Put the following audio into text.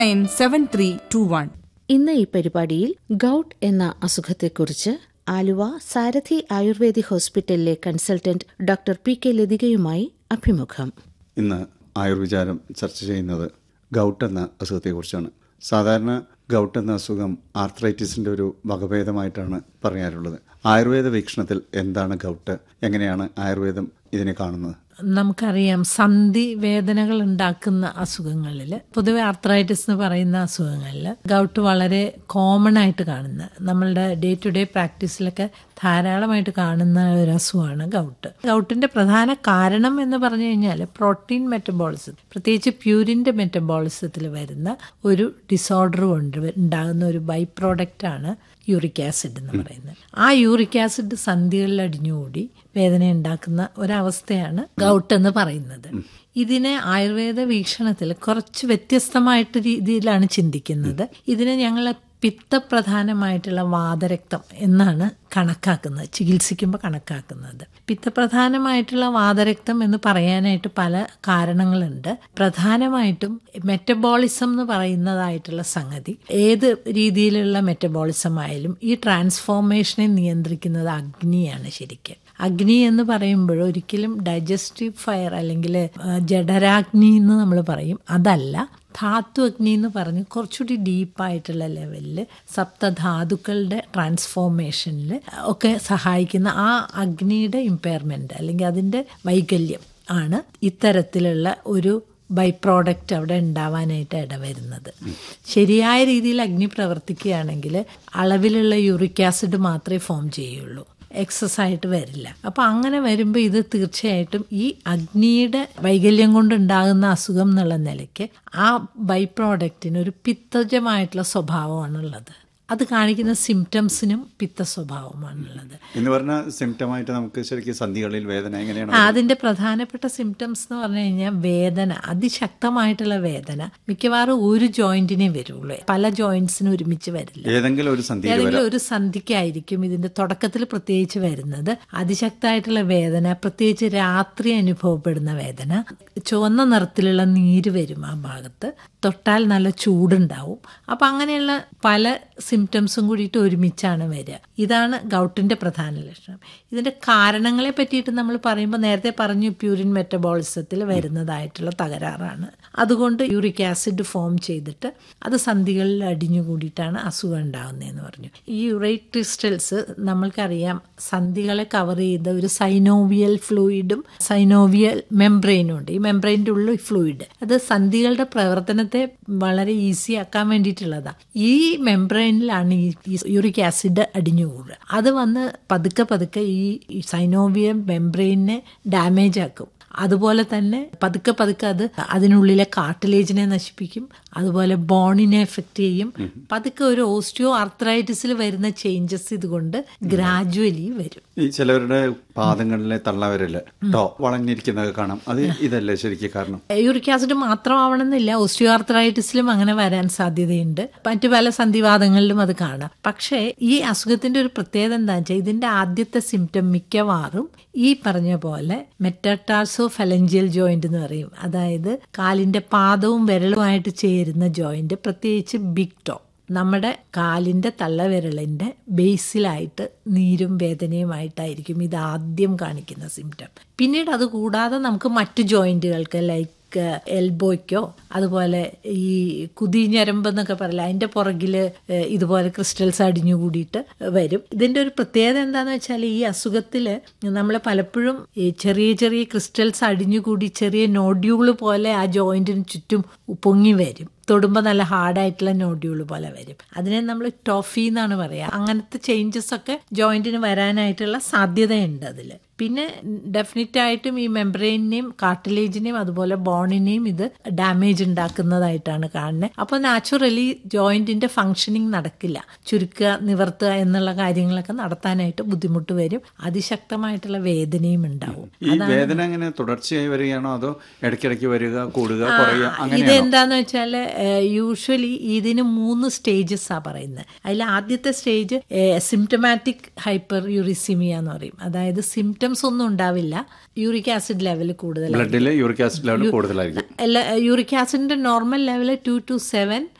nine seven three two one ഇന്ന് ഈ പരിപാടിയിൽ ഗൌട്ട് എന്ന അസുഖത്തെക്കുറിച്ച് ആലുവ സാരഥി ആയുർവേദിക് ഹോസ്പിറ്റലിലെ കൺസൾട്ടന്റ് ഡോക്ടർ പി കെ ലതികയുമായി അഭിമുഖം ഇന്ന് ആയുർവിചാരം ചർച്ച ചെയ്യുന്നത് ഗൗട്ട് എന്ന അസുഖത്തെക്കുറിച്ചാണ് സാധാരണ ഗൗട്ട് എന്ന അസുഖം ആർത്രൈറ്റിസിൻ്റെ ഒരു വകഭേദമായിട്ടാണ് പറയാറുള്ളത് ആയുർവേദ വീക്ഷണത്തിൽ എന്താണ് ഗൗട്ട് എങ്ങനെയാണ് ആയുർവേദം ഇതിനെ കാണുന്നത് നമുക്കറിയാം സന്ധി വേദനകൾ ഉണ്ടാക്കുന്ന അസുഖങ്ങളിൽ പൊതുവെ ആർത്രൈറ്റിസ് എന്ന് പറയുന്ന അസുഖങ്ങളിൽ ഗൗട്ട് വളരെ കോമൺ ആയിട്ട് കാണുന്ന നമ്മളുടെ ഡേ ടു ഡേ പ്രാക്ടീസിലൊക്കെ ധാരാളമായിട്ട് കാണുന്ന ഒരു അസുഖമാണ് ഗൗട്ട് ഗൗട്ടിന്റെ പ്രധാന കാരണം എന്ന് പറഞ്ഞു കഴിഞ്ഞാൽ പ്രോട്ടീൻ മെറ്റബോളിസം പ്രത്യേകിച്ച് പ്യൂരിന്റെ മെറ്റബോളിസത്തിൽ വരുന്ന ഒരു ഡിസോർഡർ കൊണ്ട് ഉണ്ടാകുന്ന ഒരു ബൈ പ്രോഡക്റ്റ് ആണ് യൂറിക് ആസിഡ് എന്ന് പറയുന്നത് ആ യൂറിക് ആസിഡ് സന്ധികളിൽ അടിഞ്ഞുകൂടി വേദന ഉണ്ടാക്കുന്ന ഒരവസ്ഥയാണ് ഗൗട്ട് എന്ന് പറയുന്നത് ഇതിനെ ആയുർവേദ വീക്ഷണത്തിൽ കുറച്ച് വ്യത്യസ്തമായിട്ട് രീതിയിലാണ് ചിന്തിക്കുന്നത് ഇതിനെ ഞങ്ങൾ പിത്തപ്രധാനമായിട്ടുള്ള വാതരക്തം എന്നാണ് കണക്കാക്കുന്നത് ചികിത്സിക്കുമ്പോൾ കണക്കാക്കുന്നത് പിത്തപ്രധാനമായിട്ടുള്ള വാതരക്തം എന്ന് പറയാനായിട്ട് പല കാരണങ്ങളുണ്ട് പ്രധാനമായിട്ടും മെറ്റബോളിസം എന്ന് പറയുന്നതായിട്ടുള്ള സംഗതി ഏത് രീതിയിലുള്ള മെറ്റബോളിസം ആയാലും ഈ ട്രാൻസ്ഫോർമേഷനെ നിയന്ത്രിക്കുന്നത് അഗ്നിയാണ് ശരിക്കും അഗ്നി എന്ന് പറയുമ്പോൾ ഒരിക്കലും ഡൈജസ്റ്റീവ് ഫയർ അല്ലെങ്കിൽ ജഠരാഗ്നി എന്ന് നമ്മൾ പറയും അതല്ല ധാതു അഗ്നി എന്ന് പറഞ്ഞ് കുറച്ചുകൂടി ഡീപ്പായിട്ടുള്ള ലെവലിൽ സപ്തധാതുക്കളുടെ ട്രാൻസ്ഫോർമേഷനിൽ ഒക്കെ സഹായിക്കുന്ന ആ അഗ്നിയുടെ ഇമ്പയർമെൻ്റ് അല്ലെങ്കിൽ അതിൻ്റെ വൈകല്യം ആണ് ഇത്തരത്തിലുള്ള ഒരു ബൈ പ്രോഡക്റ്റ് അവിടെ ഉണ്ടാവാനായിട്ട് ഇടവരുന്നത് ശരിയായ രീതിയിൽ അഗ്നി പ്രവർത്തിക്കുകയാണെങ്കിൽ അളവിലുള്ള യൂറിക് ആസിഡ് മാത്രമേ ഫോം ചെയ്യുള്ളൂ എക്സസ് ആയിട്ട് വരില്ല അപ്പോൾ അങ്ങനെ വരുമ്പോൾ ഇത് തീർച്ചയായിട്ടും ഈ അഗ്നിയുടെ വൈകല്യം കൊണ്ടുണ്ടാകുന്ന അസുഖം എന്നുള്ള നിലയ്ക്ക് ആ ബൈ പ്രോഡക്റ്റിന് ഒരു പിത്തജമായിട്ടുള്ള സ്വഭാവമാണുള്ളത് അത് കാണിക്കുന്ന സിംറ്റംസിനും പിത്ത സ്വഭാവമാണുള്ളത് എന്ന് പറഞ്ഞാൽ സിംറ്റമായിട്ട് നമുക്ക് ശരിക്കും സന്ധികളിൽ വേദന എങ്ങനെയാണ് അതിന്റെ പ്രധാനപ്പെട്ട സിംറ്റംസ് എന്ന് പറഞ്ഞു കഴിഞ്ഞാൽ വേദന അതിശക്തമായിട്ടുള്ള വേദന മിക്കവാറും ഒരു ജോയിന്റിനെ വരുള്ളൂ പല ജോയിന്റ്സിനും ഒരുമിച്ച് വരില്ല ഏതെങ്കിലും ഒരു സന്ധിയിൽ ഏതെങ്കിലും ഒരു സന്ധിക്കായിരിക്കും ഇതിന്റെ തുടക്കത്തിൽ പ്രത്യേകിച്ച് വരുന്നത് അതിശക്തമായിട്ടുള്ള വേദന പ്രത്യേകിച്ച് രാത്രി അനുഭവപ്പെടുന്ന വേദന ചുവന്ന നിറത്തിലുള്ള നീര് വരും ആ ഭാഗത്ത് തൊട്ടാൽ നല്ല ചൂടുണ്ടാവും അപ്പം അങ്ങനെയുള്ള പല സിംറ്റംസും കൂടിയിട്ട് ഒരുമിച്ചാണ് വരിക ഇതാണ് ഗൗട്ടിന്റെ പ്രധാന ലക്ഷണം ഇതിന്റെ കാരണങ്ങളെ പറ്റിയിട്ട് നമ്മൾ പറയുമ്പോൾ നേരത്തെ പറഞ്ഞു പ്യൂരിൻ മെറ്റബോളിസത്തിൽ വരുന്നതായിട്ടുള്ള തകരാറാണ് അതുകൊണ്ട് യൂറിക് ആസിഡ് ഫോം ചെയ്തിട്ട് അത് സന്ധികളിൽ അടിഞ്ഞുകൂടിയിട്ടാണ് അസുഖം ഉണ്ടാകുന്നതെന്ന് പറഞ്ഞു ഈ യുറൈറ്റ് ക്രിസ്റ്റൽസ് നമ്മൾക്കറിയാം സന്ധികളെ കവർ ചെയ്ത ഒരു സൈനോവിയൽ ഫ്ലൂയിഡും സൈനോവിയൽ മെംബ്രെയിനും ഉണ്ട് ഈ മെംബ്രെയിൻ്റെ ഉള്ളിൽ ഫ്ലൂയിഡ് അത് സന്ധികളുടെ പ്രവർത്തനത്തെ വളരെ ഈസി ആക്കാൻ വേണ്ടിയിട്ടുള്ളതാണ് ഈ മെംബ്രെയിനിലാണ് ഈ യൂറിക് ആസിഡ് അടിഞ്ഞുകൂടുക അത് വന്ന് പതുക്കെ പതുക്കെ ഈ സൈനോവിയൽ മെംബ്രെയിനെ ഡാമേജ് ആക്കും അതുപോലെ തന്നെ പതുക്കെ പതുക്കെ അത് അതിനുള്ളിലെ കാർട്ടിലേജിനെ നശിപ്പിക്കും അതുപോലെ ബോണിനെ എഫക്റ്റ് ചെയ്യും പതുക്കെ ഒരു ഓസ്റ്റിയോ ആർത്രൈറ്റിസിൽ വരുന്ന ചേഞ്ചസ് ഇതുകൊണ്ട് ഗ്രാജുവലി വരും ഈ ചിലവരുടെ പാദങ്ങളിലെ തള്ളവരല് ടോ വളഞ്ഞിരിക്കുന്നത് കാണാം അത് ഇതല്ലേ ശരിക്കും കാരണം യൂറിക് ആസിഡ് മാത്രമാവണമെന്നില്ല ഓസ്റ്റിയോ ആർത്രൈറ്റിസിലും അങ്ങനെ വരാൻ സാധ്യതയുണ്ട് മറ്റു പല സന്ധിവാദങ്ങളിലും അത് കാണാം പക്ഷേ ഈ അസുഖത്തിന്റെ ഒരു പ്രത്യേകത എന്താ വെച്ചാൽ ഇതിന്റെ ആദ്യത്തെ സിംറ്റം മിക്കവാറും ഈ പറഞ്ഞ പോലെ മെറ്റട്ടാർസോ ഫലഞ്ചിയൽ ജോയിന്റ് എന്ന് പറയും അതായത് കാലിന്റെ പാദവും വിരലുമായിട്ട് ചേരുന്ന ജോയിന്റ് പ്രത്യേകിച്ച് ബിഗ് ടോ നമ്മുടെ കാലിൻ്റെ തള്ളവിരലിൻ്റെ ബേസിലായിട്ട് നീരും വേദനയുമായിട്ടായിരിക്കും ഇത് ആദ്യം കാണിക്കുന്ന സിംറ്റം പിന്നീട് അത് കൂടാതെ നമുക്ക് മറ്റു ജോയിന്റുകൾക്ക് ലൈക്ക് എൽബോയ്ക്കോ അതുപോലെ ഈ കുതിഞ്ഞരമ്പ് എന്നൊക്കെ പറയില്ല അതിൻ്റെ പുറകിൽ ഇതുപോലെ ക്രിസ്റ്റൽസ് അടിഞ്ഞു കൂടിയിട്ട് വരും ഇതിൻ്റെ ഒരു പ്രത്യേകത എന്താണെന്ന് വെച്ചാൽ ഈ അസുഖത്തിൽ നമ്മൾ പലപ്പോഴും ഈ ചെറിയ ചെറിയ ക്രിസ്റ്റൽസ് അടിഞ്ഞുകൂടി ചെറിയ നോഡ്യൂള് പോലെ ആ ജോയിന്റിന് ചുറ്റും പൊങ്ങി വരും തൊടുമ്പോൾ നല്ല ഹാർഡായിട്ടുള്ള നോഡ്യൂൾ പോലെ വരും അതിനെ നമ്മൾ ടോഫി എന്നാണ് പറയുക അങ്ങനത്തെ ചേഞ്ചസ് ഒക്കെ ജോയിന്റിന് വരാനായിട്ടുള്ള സാധ്യതയുണ്ട് അതിൽ പിന്നെ ഡെഫിനറ്റ് ആയിട്ടും ഈ മെംബ്രെയിനെയും കാർട്ടിലേജിനെയും അതുപോലെ ബോണിനെയും ഇത് ഡാമേജ് ഉണ്ടാക്കുന്നതായിട്ടാണ് കാണുന്നത് അപ്പോൾ നാച്ചുറലി ജോയിന്റിന്റെ ഫങ്ഷനിങ് നടക്കില്ല ചുരുക്കുക നിവർത്തുക എന്നുള്ള കാര്യങ്ങളൊക്കെ നടത്താനായിട്ട് ബുദ്ധിമുട്ട് വരും അതിശക്തമായിട്ടുള്ള വേദനയും ഉണ്ടാവും ഈ വേദന എങ്ങനെ തുടർച്ചയായി വരികയാണോ അതോ ഇടയ്ക്കിടയ്ക്ക് വരിക കൂടുക കുറയുക അങ്ങനെയാണോ ഇതെന്താന്ന് വെച്ചാല് യൂഷ്വലി ഇതിന് മൂന്ന് സ്റ്റേജസ് ആ പറയുന്നത് അതിൽ ആദ്യത്തെ സ്റ്റേജ് സിംറ്റമാറ്റിക് ഹൈപ്പർ യൂറിസിമിയ എന്ന് പറയും അതായത് സിംറ്റംസ് ഒന്നും ഉണ്ടാവില്ല യൂറിക് ആസിഡ് ലെവൽ കൂടുതൽ ബ്ലഡിൽ യൂറിക് ആസിഡ് ലെവൽ കൂടുതലായിരിക്കും യൂറിക് ആസിഡിന്റെ normal level two to seven